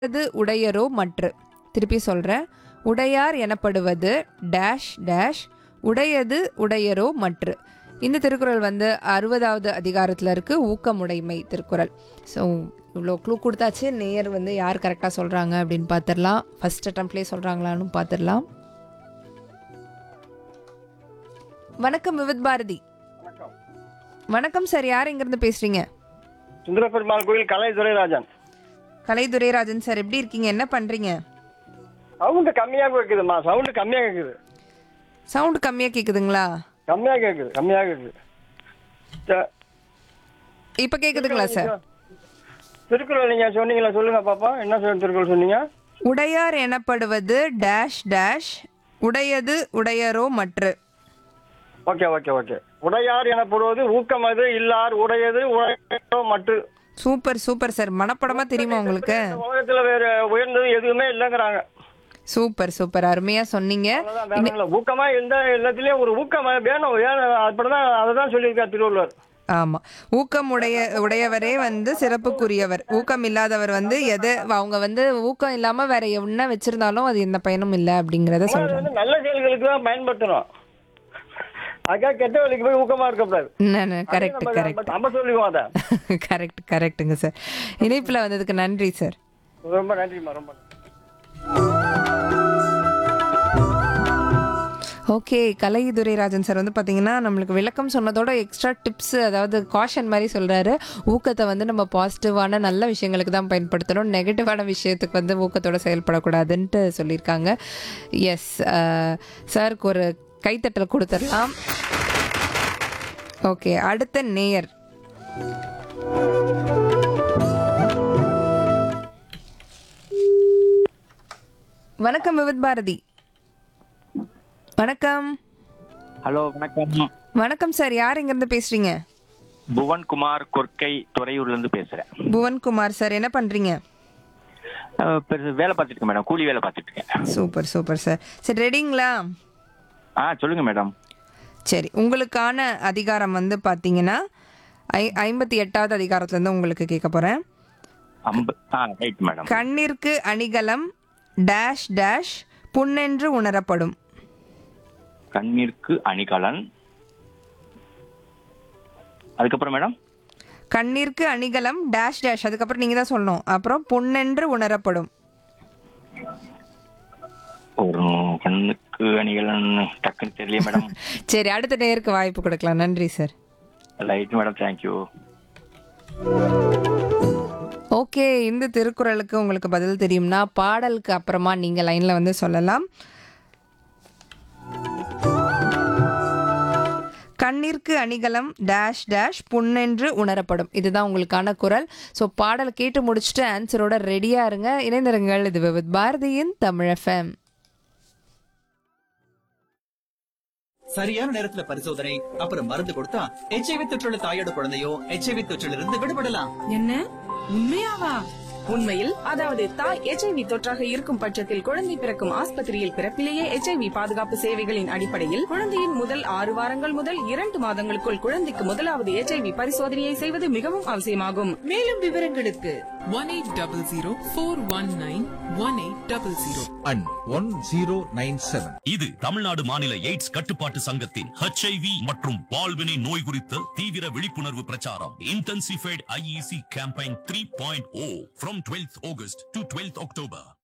உடையது உடையரோ மற்று திருப்பி சொல்கிறேன் உடையார் எனப்படுவது டேஷ் டேஷ் உடையது உடையரோ மற்று இந்த திருக்குறள் வந்து அறுபதாவது அதிகாரத்தில் இருக்கு ஊக்கமுடைமை திருக்குறள் ஸோ இவ்வளோ க்ளூ கொடுத்தாச்சு நேயர் வந்து யார் கரெக்டாக சொல்கிறாங்க அப்படின்னு பார்த்துடலாம் ஃபர்ஸ்ட் அட்டம்ப்ட்லேயே சொல்கிறாங்களான்னு பார்த்துடலாம் வணக்கம் விவித் பாரதி வணக்கம் வணக்கம் சார் யார் இங்கேருந்து பேசுகிறீங்க சுந்தரபெருமாள் கோயில் கலை துரைராஜன் கலை துரைராஜன் சார் எப்படி இருக்கீங்க என்ன பண்ணுறீங்க சவுண்டு கம்மியாக கேட்குதுமா சவுண்டு கம்மியாக கேட்குது சவுண்டு கம்மியாக கேட்குதுங்களா கம்மியாக கேட்குது கம்மியாக கேட்குது ச- இப்போ கேட்குதுங்களா சார் திருக்குறள் நீங்கள் சொன்னீங்களா சொல்லுங்க பாப்பா என்ன சொல் திருக்குறள் சொன்னீங்க உடையார் எனப்படுவது டேஷ் டேஷ் உடையது உடையரோ மற்று ஓகே ஓகே ஓகே உடையார் எனப்படுவது ஊக்கமது இல்லார் உடையது உடையதோ மட்டு சூப்பர் சூப்பர் சார் மனப்படமா தெரியுமா உங்களுக்கு இந்த உலகத்துல வேற உயர்ந்தது எதுவுமே இல்லைங்கிறாங்க சூப்பர் சூப்பர் அருமையா சொன்னீங்க அவ்வளவுதான் வேற ஒண்ணும் இல்ல. ஊக்கமா எந்த எல்லாத்துலயும் ஒரு ஊக்கம் வேணும் வேணும் அப்படிதான் அதை தான் சொல்லியிருக்கார் திருவள்ளுவர் ஆமா ஊக்கம் உடைய உடையவரே வந்து சிறப்புக்குரியவர் ஊக்கம் இல்லாதவர் வந்து எது அவங்க வந்து ஊக்கம் இல்லாம வேற என்ன வச்சிருந்தாலும் அது எந்த பயனும் இல்லை அப்படிங்கறத அது சொல்றாங்க வந்து நல்ல செயல்களுக்கு தான் பயன்படுத்தணும் அதுக்காக கெட்ட வேலைக்கு போய் ஊக்கமா இருக்கக்கூடாது கரெக்ட் நம்ம- கரெக்ட் நம்ம சொல்லுவோம் அதை கரெக்ட் கரெக்ட்டுங்க சார் இணைப்புல வந்ததுக்கு நன்றி சார் ரொம்ப நன்றிம்மா ரொம்ப நன்றி ஓகே கலை துரைராஜன் சார் வந்து பார்த்தீங்கன்னா நம்மளுக்கு விளக்கம் சொன்னதோட எக்ஸ்ட்ரா டிப்ஸ் அதாவது காஷன் மாதிரி சொல்கிறாரு ஊக்கத்தை வந்து நம்ம பாசிட்டிவான நல்ல விஷயங்களுக்கு தான் பயன்படுத்தணும் நெகட்டிவான விஷயத்துக்கு வந்து ஊக்கத்தோட செயல்படக்கூடாதுன்ட்டு சொல்லியிருக்காங்க எஸ் சாருக்கு ஒரு கைத்தட்டல் கொடுத்துடலாம் ஓகே அடுத்த நேயர் வணக்கம் விவித் பாரதி வணக்கம் ஹலோ வணக்கம் வணக்கம் சார் யார் இங்கேருந்து பேசுறீங்க புவன்குமார் கொர்க்கை துறையூர்ல இருந்து பேசுறேன் புவன்குமார் சார் என்ன பண்றீங்க அஹ், பெருசு வேலை பார்த்துட்டு இருக்கேன் மேடம் கூலி வேலை பார்த்துட்டு இருக்கேன் சூப்பர் சூப்பர் சார் சரி ரெடிங்களா ஆ சொல்லுங்க மேடம் சரி உங்களுக்கான அதிகாரம் வந்து பார்த்தீங்கன்னா ஐ ஐம்பத்தி எட்டாவது அதிகாரத்துலேருந்து உங்களுக்கு கேட்க போகிறேன் அம்ப ஆ ரைட் மேடம் கண்ணிற்கு அணிகலம் டேஷ் டேஷ் புண்ணென்று உணரப்படும் கண்ணிற்கு அணிகலன் அதுக்கப்புறம் மேடம் கண்ணிற்கு அணிகலம் டேஷ் டேஷ் அதுக்கப்புறம் நீங்கள் தான் சொல்லணும் அப்புறம் புண்ணென்று உணரப்படும் ஒரு கண்ணுக்கு அணிகலன் டக்குன்னு தெரியல மேடம் சரி அடுத்த நேருக்கு வாய்ப்பு கொடுக்கலாம் நன்றி sir right madam thank you okay இந்த திருக்குறளுக்கு உங்களுக்கு பதில் தெரியும்னா பாடலுக்கு அப்புறமா நீங்கள் லைனில் வந்து சொல்லலாம் கண்ணிற்கு அணிகலம் டேஷ் டேஷ் புண்ணென்று உணரப்படும் இதுதான் உங்களுக்கான குரல் ஸோ பாடலை கேட்டு முடிச்சுட்டு ஆன்சரோட ரெடியாக இருங்க இணைந்திருங்கள் இது வித் பாரதியின் தமிழ் எஃப்எம் சரியான நேரத்துல பரிசோதனை அப்புறம் மருந்து கொடுத்தா எச்ஐவி தொற்றுள்ள தாயோட குழந்தையோ எச்ஐவி தொற்றில் இருந்து விடுபடலாம் என்ன உண்மையாவா உண்மையில் அதாவது தாய் எச்ஐவி தொற்றாக இருக்கும் பட்சத்தில் குழந்தை பிறக்கும் ஆஸ்பத்திரியில் பிறப்பிலேயே எச்ஐவி பாதுகாப்பு சேவைகளின் அடிப்படையில் குழந்தையின் முதல் ஆறு வாரங்கள் முதல் இரண்டு மாதங்களுக்குள் குழந்தைக்கு முதலாவது எச்ஐவி பரிசோதனையை செய்வது மிகவும் அவசியமாகும் மேலும் விவரங்களுக்கு one eight double zero four one nine one eight double zero and 1097. இது தமிழ்நாடு மாநில எய்ட்ஸ் கட்டுப்பாட்டு சங்கத்தின் ஹெச்ஐவி மற்றும் பால்வினை நோய் குறித்த தீவிர விழிப்புணர்வு பிரச்சாரம் intensified IEC campaign three point O from twelfth August to twelfth October